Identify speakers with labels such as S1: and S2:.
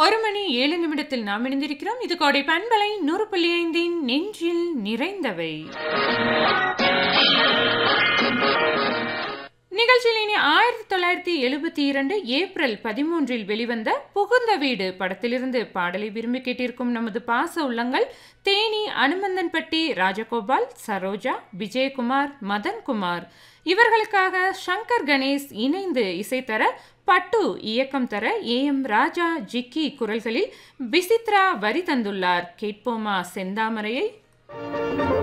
S1: ஒரு மணி ஏழு நிமிடத்தில் நாம் இணைந்திருக்கிறோம் இது கோடை பண்பலை நூறு புள்ளி ஐந்தின் நெஞ்சில் நிறைந்தவை நிகழ்ச்சியில் இனி ஆயிரத்தி தொள்ளாயிரத்தி எழுபத்தி இரண்டு ஏப்ரல் பதிமூன்றில் வெளிவந்த புகுந்த வீடு படத்திலிருந்து பாடலை விரும்பி கேட்டிருக்கும் நமது பாச உள்ளங்கள் தேனி அனுமந்தன்பட்டி ராஜகோபால் சரோஜா விஜயகுமார் மதன்குமார் இவர்களுக்காக சங்கர் கணேஷ் இணைந்து இசைத்தர பட்டு இயக்கம் தர ஏ எம் ராஜா ஜிக்கி குரல்களில் விசித்ரா வரி தந்துள்ளார் கேட்போமா செந்தாமரையை